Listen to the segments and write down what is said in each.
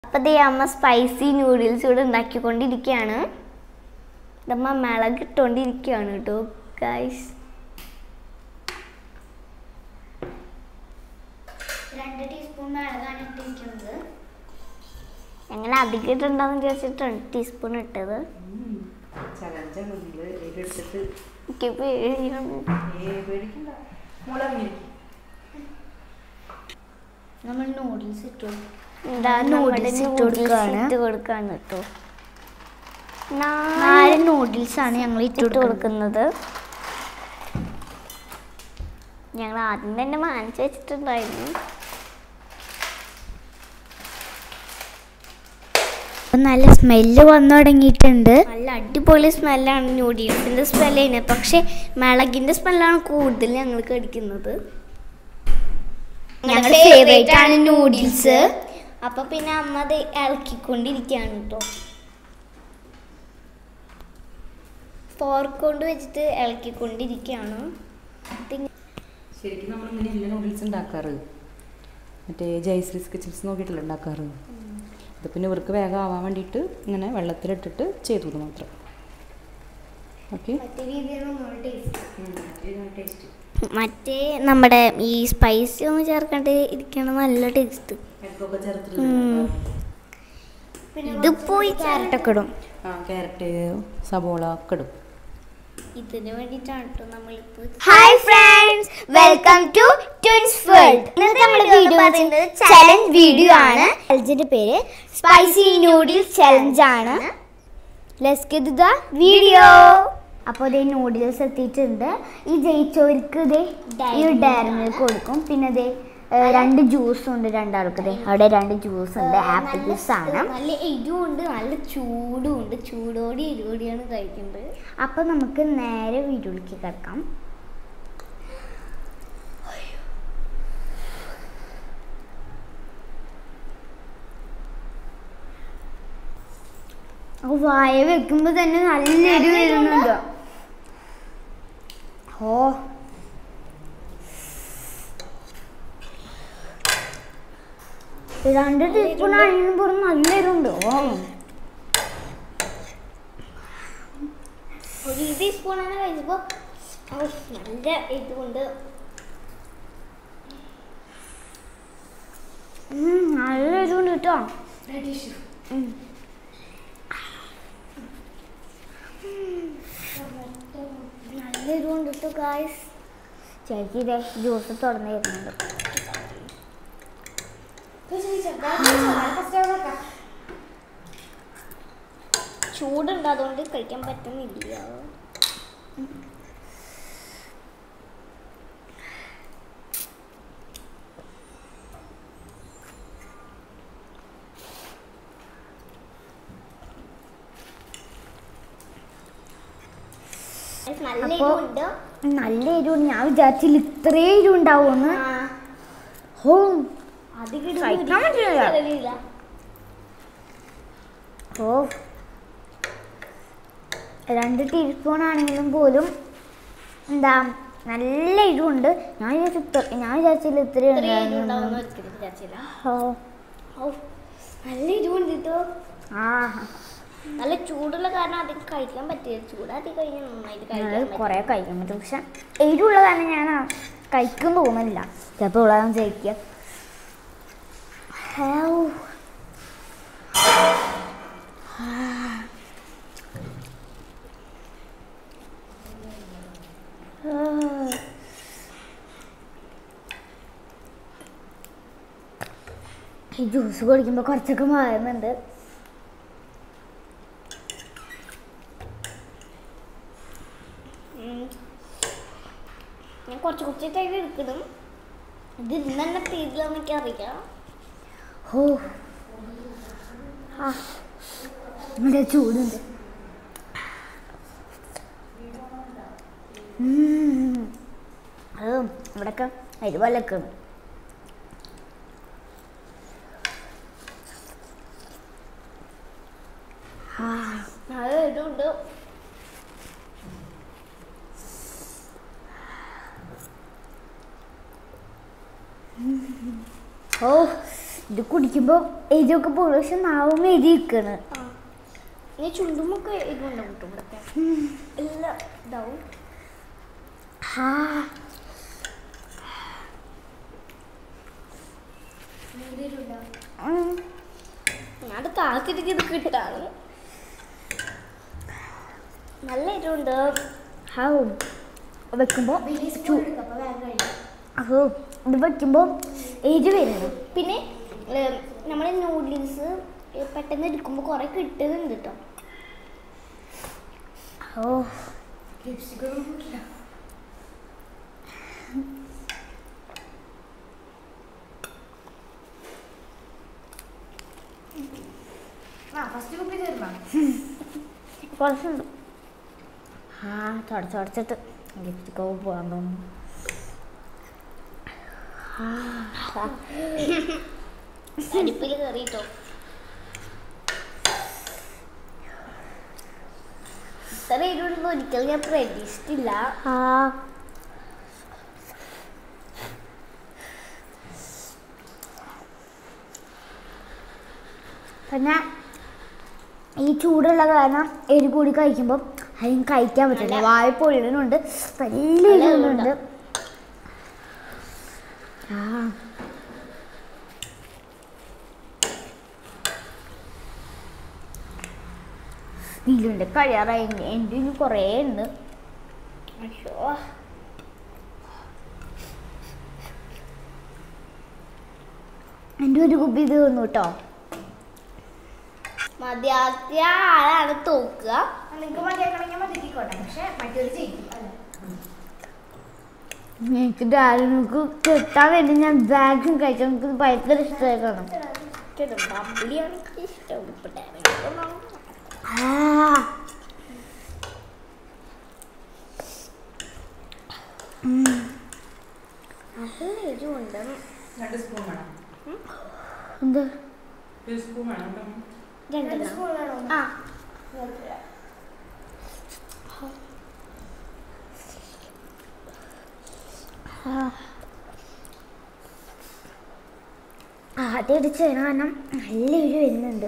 അപ്പം ദേ അമ്മ spicy noodles ഇവിടെ ഉണ്ടാക്കിക്കൊണ്ടിരിക്കുകയാണ് ഇതമ്മ മിളക് ഇട്ടുകൊണ്ടിരിക്കുകയാണ് കേട്ടോ ഗൈസ് രണ്ട് ടീസ്പൂൺ മിളകാണ് ഇട്ടിരിക്കുന്നത് ഞങ്ങൾ അധികം ഇട്ടുണ്ടാവും ചോദിച്ചിട്ട് രണ്ട് ടീസ്പൂൺ ഇട്ടത് ചലഞ്ചാണ് നിങ്ങൾ എടുത്തിട്ട് എനിക്ക് പേടിയാണ് പേടിക്കണ്ട മുളങ്ങിരിക്കും നമ്മൾ നൂഡിൽസ് ഇട്ടു എന്താ noodles നമ്മുടെ ഇട്ട് noodles കൊടുക്കുകയാണ്. ഇട്ട് കൊടുക്കാണ് കേട്ടോ നാല് നൂഡിൽസ് ആണ് ഞങ്ങൾ ഇട്ട് ഇട്ട് കൊടുക്കുന്നത് കൊടുക്കുന്നത് ഞങ്ങൾ ആദ്യം തന്നെ വാങ്ങിച്ചു വെച്ചിട്ടുണ്ടായിരുന്നു അപ്പം നല്ല സ്മെല്ല് വന്നു തുടങ്ങിയിട്ടുണ്ട് നല്ല അടിപൊളി സ്മെല്ലാണ് നൂഡിൽസിൻ്റെ സ്മെല്ലിന് പക്ഷേ മിളകിൻ്റെ സ്മെല്ലാണ് കൂടുതൽ ഞങ്ങൾക്ക് അടിക്കുന്നത് ഞങ്ങളുടെ ഫേവറേറ്റ് ആണ് നൂഡിൽസ് അപ്പോൾ പിന്നെ അമ്മ അത് ഇളക്കിക്കൊണ്ടിരിക്കുകയാണ് കേട്ടോ ഫോർക്ക് കൊണ്ട് വെച്ചിട്ട് ഇളക്കിക്കൊണ്ടിരിക്കുകയാണ് ഇതിങ്ങ- ശരിക്കും നമ്മൾ ഇങ്ങനെയല്ല നൂഡിൽസ് ഉണ്ടാക്കാറ് മറ്റേ ജയ്ശ്രീസ് കിച്ചൻസ് നോക്കിയിട്ടല്ല ഉണ്ടാക്കാറ് ഇത് പിന്നെ ഇവർക്ക് വേഗം ആവാൻ വേണ്ടിയിട്ട് ഇങ്ങനെ വെള്ളത്തിലിട്ടിട്ട് ചെയ്തു ഇത് മാത്രം ഓക്കെ മറ്റേ രീതിയിലാണ് ടേസ്റ്റ് മറ്റേ നമ്മുടെ ഈ സ്പൈസി ഒന്നും ചേർക്കാണ്ട് ഇരിക്കണം നല്ല ടേസ്റ്റ് എഗ്ഗൊക്കെ ചേർത്തിട്ട് ഇത് പോയി ക്യാരറ്റൊക്കെ ഇടും ആ ക്യാരറ്റ് സബോള ഒക്കെ ഇടും ഇതിന് വേണ്ടിയിട്ടാണ് കേട്ടോ നമ്മളിപ്പോൾ hi friends welcome to twins world ഇന്നത്തെ നമ്മുടെ വീഡിയോ പറയുന്നത് ചലഞ്ച് വീഡിയോ ആണ് ചലഞ്ചിന്റെ പേര് സ്പൈസി നൂഡിൽസ് ചലഞ്ച് ആണ് ലെറ്റ്സ് ഗെറ്റ് ദ വീഡിയോ അപ്പോൾ ഇതേ നൂഡിൽസ് എത്തിയിട്ടുണ്ട് ഈ ജയിച്ചവർക്ക് ഇതേ ഈ ഡയറി മിൽക്ക് കൊടുക്കും പിന്നെ ഇതേ ഏഹ്, രണ്ട് ജ്യൂസ് ഉണ്ട് രണ്ടാൾക്ക് ഇതേ അവിടെ രണ്ട് ജ്യൂസ് ഉണ്ട് ആപ്പിൾ ജ്യൂസ് ആണ് നല്ല എരിവുണ്ട് നല്ല ചൂടും ഉണ്ട് ചൂടോടി എരിവോടിയാണ് കഴിക്കുന്നത് അപ്പോൾ നമുക്ക് നേരെ വീഡിയോയിലേക്ക് കിടക്കാം വായ വെക്കുമ്പോ തന്നെ നല്ലൊരു വരുന്നുണ്ട് ഓ രണ്ട് ടീസ്പൂൺ ആണെങ്കിലും പോലും നല്ല എരിവുണ്ട് ഓ ഒരു ടീസ്പൂണാണ് കഴിച്ചപ്പോൾ നല്ല ഇതുകൊണ്ട് ഉം, നല്ല എരിവുണ്ട് കേട്ടോ ഉം. നല്ല ഇതുകൊണ്ട് കേട്ടോ ഗായ്സ് ചേച്ചി ഇതേ ജ്യൂസ് തുറന്നു തരുന്നുണ്ട് ചൂടുണ്ട് അതുകൊണ്ട് കഴിക്കാൻ പറ്റുന്നില്ല നല്ല അപ്പോ- എരിവുണ്ട് നല്ല എരിവുണ്ട് ഞാൻ വിചാരിച്ചില്ല ഇത്രയും എരിവ് ഉണ്ടാവുമെന്ന് ഹോ അധികം സഹിക്കാൻ പറ്റില്ല. പറ്റില്ല ഓ രണ്ട് ടീസ്പൂൺ ആണെങ്കിലും പോലും എന്താ നല്ല എരിവുണ്ട് ഞാൻ വിചാരിച്ചു ഇത്ര- ഞാൻ വിചാരിച്ചില്ല ഇത്രയും ഇത്രയും ഉണ്ടാവുമെന്ന്. എരിവുണ്ടാവുമെന്ന് ഒരിക്കലും വിചാരിച്ചില്ല ഓ ഔ, നല്ല എരിവുണ്ട് കേട്ടോ ആ നല്ല ചൂടുള്ള കാരണം അധികം കഴിക്കാൻ പറ്റില്ല ചൂടാക്കി കഴിഞ്ഞാൽ നന്നായിട്ട് കഴിക്കാൻ ഞാൻ പറ്റും കുറേ കഴിക്കാൻ പറ്റും പക്ഷെ എരിവുള്ള കാരണം ഞാൻ കഴിക്കും തോന്നുന്നില്ല ചിലപ്പോൾ ഉള്ളതാണ് ജയിക്കുക ഹൗ. ആ. ഈ ജ്യൂസ് കുടിക്കുമ്പോൾ കുറച്ചൊക്കെ മാറുന്നുണ്ട് ഉം. ഞാൻ കുറച്ച് കുറച്ചായിട്ട് എടുക്കണം ഇത് ഇന്ന് തന്നെ തീരില്ലെന്ന് എനിക്ക് അറിയാം ഓ ആ നല്ല ചൂടുണ്ട് ഉം. അത് ഇവിടെയൊക്കെ അരിവലൊക്കെ ഉണ്ട് ആ നല്ല എരിവുണ്ട് ഓ ഇത് കുടിക്കുമ്പോൾ എരിയൊക്കെ പോകും പക്ഷെ നാവും എരി നിൽക്കണ് ഇനി ചുണ്ടുമൊക്കെ ഇതുണ്ടാവും കേട്ടോ ഇവിടെ എല്ലാം ഇതാവും ആ ഉം. ഞാൻ കാത്തിരിക്കുന്നത് കിട്ടാണ് നല്ല എരിവുണ്ട് ഹൗ വെക്കുമ്പോൾ ഹോ ഇത് വെക്കുമ്പോൾ എരി വരണം പിന്നെ നമ്മൾ നൂഡിൽസ് പെട്ടെന്ന് എടുക്കുമ്പോൾ കുറെ കിട്ടുന്നുണ്ട് കേട്ടോ ഓ കുറച്ചുണ്ട് ആ തുടച്ച് തുടച്ചിട്ട് ലിപ്സ്റ്റിക്ക് പോകാൻ തോന്നുന്നു അടുപ്പിൽ കയറിയിട്ടോ ഇത്ര എരിവുണ്ടെന്ന് ഒരിക്കലും ഞാൻ പ്രതീക്ഷിച്ചില്ല ആ പിന്നെ ഈ ചൂടുള്ള കാരണം എരി കൂടി കഴിക്കുമ്പോൾ അതിന് കഴിക്കാൻ പറ്റില്ല നല്ല- വായ പൊഴിയുന്നുണ്ട് വലിയ നല്ല എരിവുണ്ട് ആ നീലുണ്ട് കഴിയാറായി എൻ്റെ ഇനി കുറേ ഉണ്ട് അയ്യോ എൻ്റെ ഒരു കുപ്പി തീർന്നു കേട്ടോ മതിയാക്കിയ ആളാണ് തോക്കുക നിങ്ങൾക്ക് മതിയാക്കണമെങ്കിൽ മതിക്കോട്ടെ പക്ഷെ മറ്റൊരു ചെയ്യും എനിക്ക് ഡാഡിനക്ക് കിട്ടാൻ വേണ്ടി ഞാൻ ബാഗും കഴിച്ചു എനിക്ക് ഭയങ്കര ഇഷ്ടമായിട്ടാണ് ബബ്ബിളിയാണ് എനിക്ക് ഇഷ്ടം ഇപ്പൊ നല്ല എരിവുണ്ട് രണ്ട് സ്പൂൺ വേണം എന്താ ഒരു സ്പൂൺ വേണം കേട്ടോ. രണ്ടെണ്ണം ആ ആദ്യം അടിച്ച് കാരണം നല്ല ഒരു വരുന്നുണ്ട്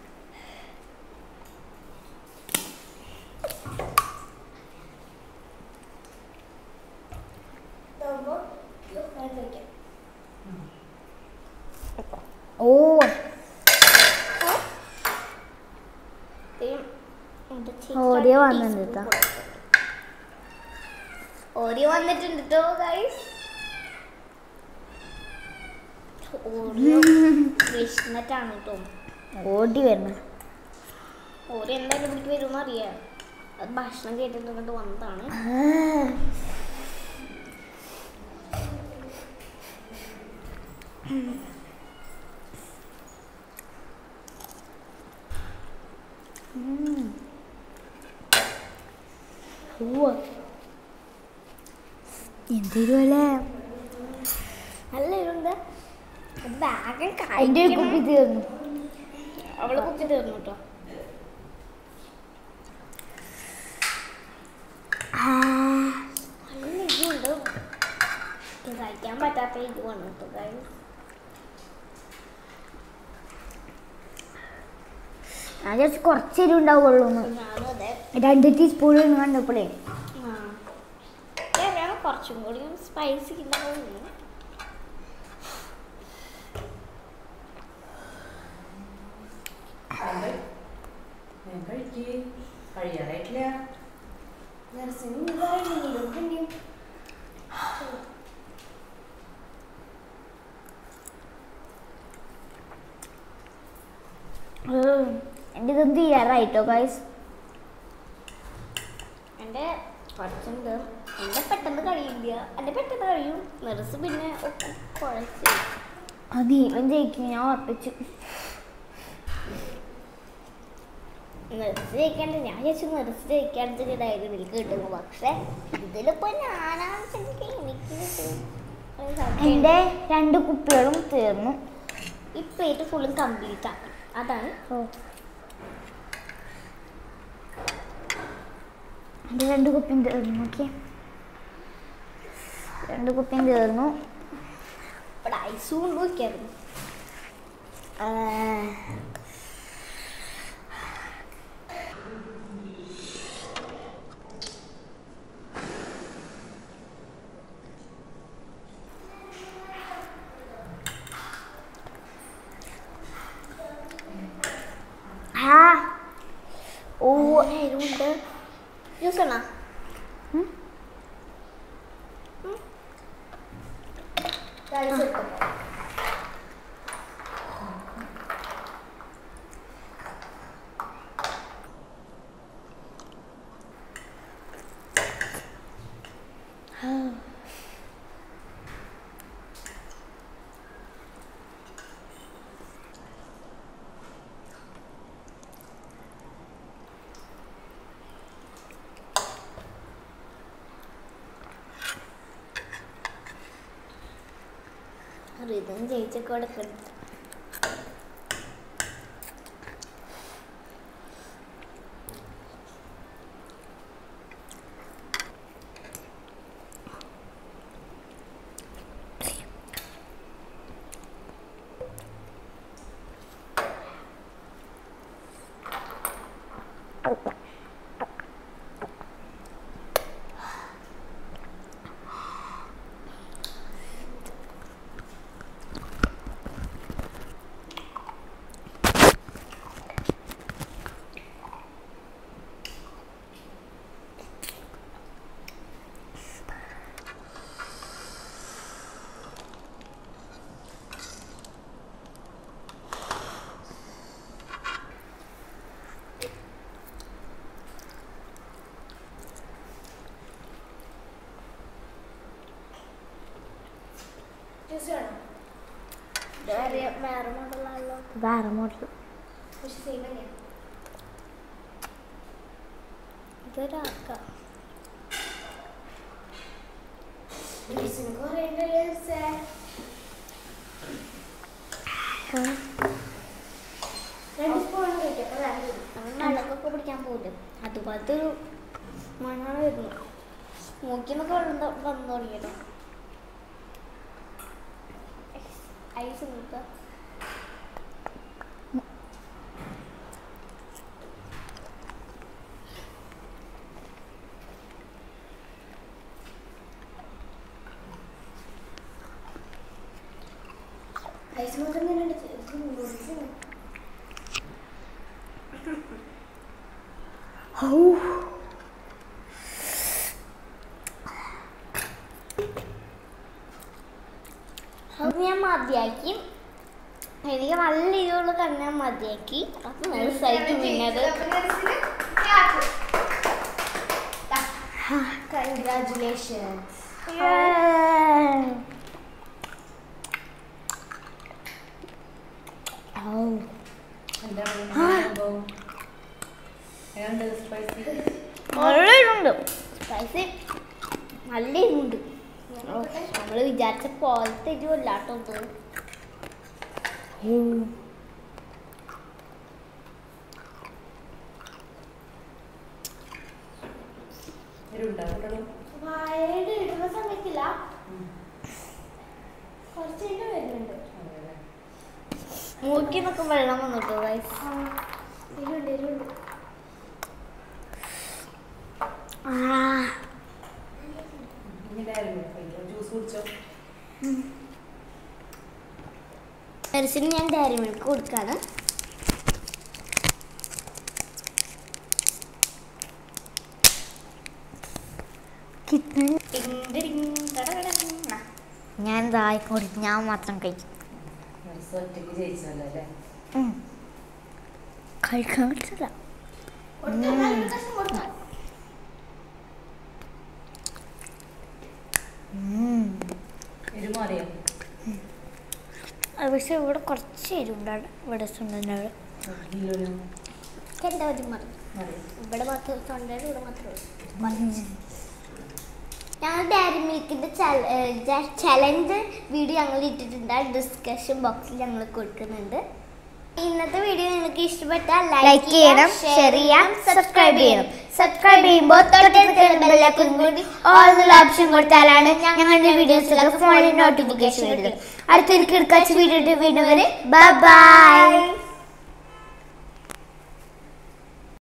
ഓ ഓടിയ വന്നിട്ടുണ്ട് ട്ടോ. ഓടിയ വന്നിട്ടുണ്ട് കേട്ടോ ഗൈസ് ഓടിയോ വിഷ്ണറ്റാണ് കേട്ടോ ഓടി വരുന്നു ഓടി എന്തായാലും ഇവിടേക്ക് വരുമെന്ന് അറിയാം അത് ഭക്ഷണം കേട്ടിട്ട് ഇങ്ങോട്ട് വന്നതാണ് എന്തൊരുപോലെ നല്ല ഇരുണ്ട് അത് വേഗം എൻ്റെ ഒരു കുപ്പി തീർന്നു അവള് കുത്തി തീർന്നു കേട്ടോ നല്ല എരിവുണ്ട് കഴിക്കാൻ പറ്റാത്ത എരിവാണ് കേട്ടോ guys. ഞാൻ ജസ്റ്റ് കുറച്ച് എരിവ് ഉണ്ടാവുള്ളൂ ഞാനും അതെ രണ്ട് ടീസ്പൂൺ കണ്ടപ്പോഴേ ആ ഞാൻ വേണം കുറച്ചും കൂടി സ്പൈസി ഉണ്ടാവും ഞാൻ കഴിക്ക് കഴിയാറായിട്ടില്ല എൻ്റെ ഇതൊന്നും തീരാറായിട്ടോ ഗൈസ് എൻ്റെ കുറച്ചുണ്ട് എൻ്റെ പെട്ടെന്ന് കഴിയില്ല എൻ്റെ പെട്ടെന്ന് കഴിയും നെറസ് പിന്നെ ഒക്കെ കുഴച്ച് അത് ഇവൻ ജയിക്കും ഞാൻ ഉറപ്പിച്ചു നെറസ് ജയിക്കാണ്ട് ഞാൻ വിചാരിച്ചു നെറസ് ജയിക്കാണ്ട് ഇതായിരുന്നു എനിക്ക് കിട്ടുന്നു പക്ഷെ ഇതിലിപ്പോ ഞാനാണെന്നുണ്ടെങ്കിൽ എനിക്ക് കിട്ടും. ഒരു സംശയം. എൻ്റെ രണ്ട് കുപ്പികളും തീർന്നു ഈ പ്ലേറ്റ് ഫുള്ളും കംപ്ലീറ്റ് ആക്കണം അതാണ് ഓ എൻ്റെ രണ്ട് കുപ്പിയും തീർന്നു നോക്കിയേ രണ്ട് കുപ്പിയും തീർന്നു ഇവിടെ ഐസും കൊണ്ട് വയ്ക്കായിരുന്നു ആ ഓ എരിവുണ്ട് ജ്യൂസ് ആണോ ഇതും ജയിച്ചൊക്കെ കൊടുക്കരുത് വേറെ വേറെ മോഡലാണല്ലോ വേറെ മോഡൽ പക്ഷെ സെയിം തന്നെയാണ് ഇതൊരാക്ക കുറേ രണ്ട് സ്പൂൺ കഴിക്കാം വെള്ളമൊക്കെ പിടിക്കാൻ പോലും അതുപോലത്തെ ഒരു മണമാണ് വരുന്നത് മൂക്കിന്നൊക്കെ വെള്ളം ത- വന്നു തുടങ്ങിയല്ലോ ഐസ് നോക്കാം ഐസ് മാത്രം തന്നെ അത് ഞാൻ മതിയാക്കി എനിക്ക് നല്ല ഇതുള്ള തന്നെ മതിയാക്കി അപ്പൊ നൈസായിട്ട് പിന്നത് കൺഗ്രാറ്റുലേഷൻസ് നല്ല ഇതുണ്ട് സ്പൈസി നല്ല ഇതുണ്ട് നമ്മൾ വിചാരിച്ച പോലത്തെ ഇതുമല്ലാട്ടോ ഇത് വാഴയുടെ ഇടുന്ന സമയത്തില്ല കുറച്ച് കഴിഞ്ഞ് വരുന്നുണ്ട് മൂക്കിന്നൊക്കെ വെള്ളം വന്നിട്ടോ ഗൈസ് എരുണ്ട് എരുണ്ട് ജ്യൂസ് കുടിച്ചോ മെറിസിന് ഞാൻ ഡയറി മിൽക്ക് കൊടുക്കാണ് ഞാൻ ഇതായി കൊടുത്ത് ഞാൻ മാത്രം കഴിക്കും ഒറ്റയ്ക്ക് ജയിച്ചല്ലോ അല്ലേ കഴിക്കാൻ പറ്റില്ല എരുമാറിയോ പക്ഷെ ഇവിടെ കുറച്ച് എരിവുണ്ടാണ് ഇവിടെ സുണ്ടനാട് ഇല്ലല്ലോ എന്താ ഒരു മറന്നു ഇവിടെ മാത്രം തൊണ്ടയുടെ ഇവിടെ മാത്രമേ ഞങ്ങൾ ഡയറി മിൽക്കിന്റെ ചലഞ്ച് വീഡിയോ ഞങ്ങൾ ഇട്ടിട്ടുണ്ട് ഡിസ്കഷൻ ബോക്സിൽ ഞങ്ങൾ കൊടുക്കുന്നുണ്ട് ഇന്നത്തെ വീഡിയോ നിങ്ങൾക്ക് ഇഷ്ടപ്പെട്ടാൽ ലൈക്ക് ചെയ്യണം ഷെയർ ചെയ്യണം സബ്സ്ക്രൈബ് ചെയ്യണം സബ്സ്ക്രൈബ് ചെയ്യുമ്പോൾ തൊട്ടടുത്ത് കൂടി ഓൾ എന്നുള്ള ഓപ്ഷൻ കൊടുത്താലാണ് ഞങ്ങളുടെ വീഡിയോസിലൊക്കെ ഫോണിൽ നോട്ടിഫിക്കേഷൻ വരുന്നത് അടുത്തൊരു കിടക്കാച്ച വീഡിയോ വീണ്ടും വരെ ബൈ